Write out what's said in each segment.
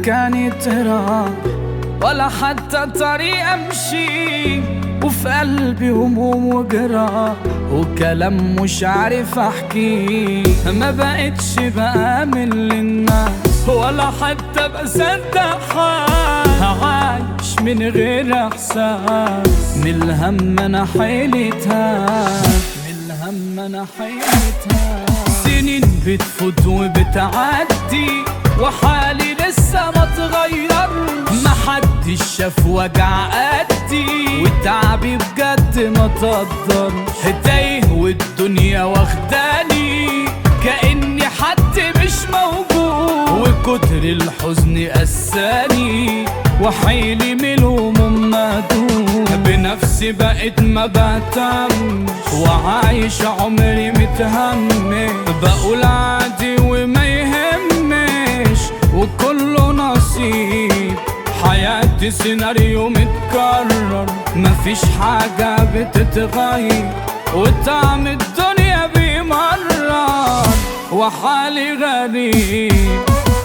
مكاني ترى ولا حتى طريق امشي وفي قلبي هموم وجرى وكلام مش عارف احكيه ما بقتش بآمن للناس ولا حتى بصدق حد عايش من غير احساس من الهم انا حيلتها من الهم انا حيلتها سنين بتفوت وبتعدي وحالي لسه ما اتغير ما حدش شاف وجع قدي وتعبي بجد ما تقدر تايه والدنيا واخداني كأني حد مش موجود وكتر الحزن قساني وحيلي من الهموم مدون بنفسي بقيت ما بهتم وعايش عمري متهم بقول عادي وما يهمش وكله نصيب حياتي سيناريو متكرر مفيش حاجة بتتغير وطعم الدنيا بيمرر وحالي غريب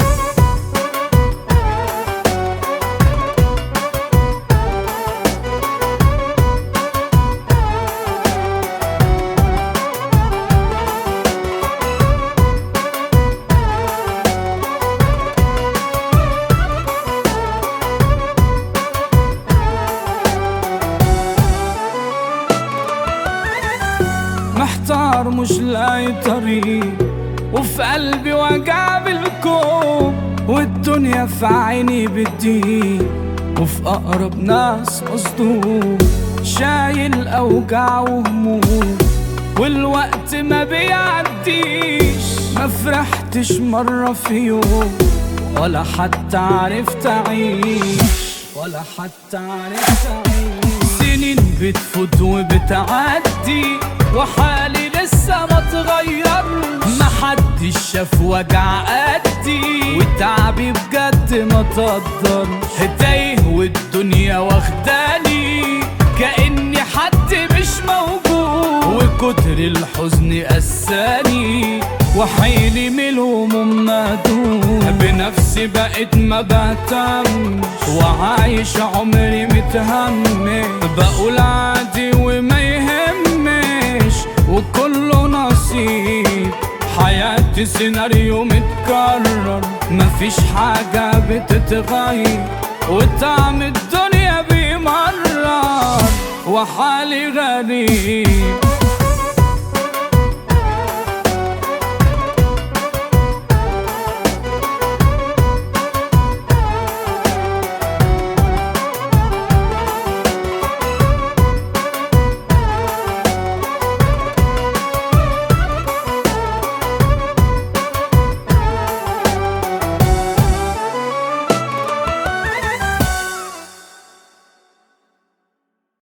محتار مش لاقي طريق وفي قلبي وجع بالكوم والدنيا في عيني بتضيق وفي أقرب ناس مصدوم شايل أوجاع وهموم والوقت ما بيعديش ما فرحتش مرة في يوم ولا حتى عرفت أعيش ولا حتى عرفت أعيش سنين بتفوت وبتعدي وحالي لسه ما اتغير ما حدش شاف وجع قدي وتعبي بجد ما تقدر تايه والدنيا واخداني كأني حد مش موجود وكتر الحزن قساني وحيلي من الهموم مدون بنفسي بقيت ما بهتم وعايش عمري متهم بقول عادي وما يهمش وكله نصيب حياتي سيناريو متكرر مفيش حاجة بتتغير وطعم الدنيا بيمرر وحالي غريب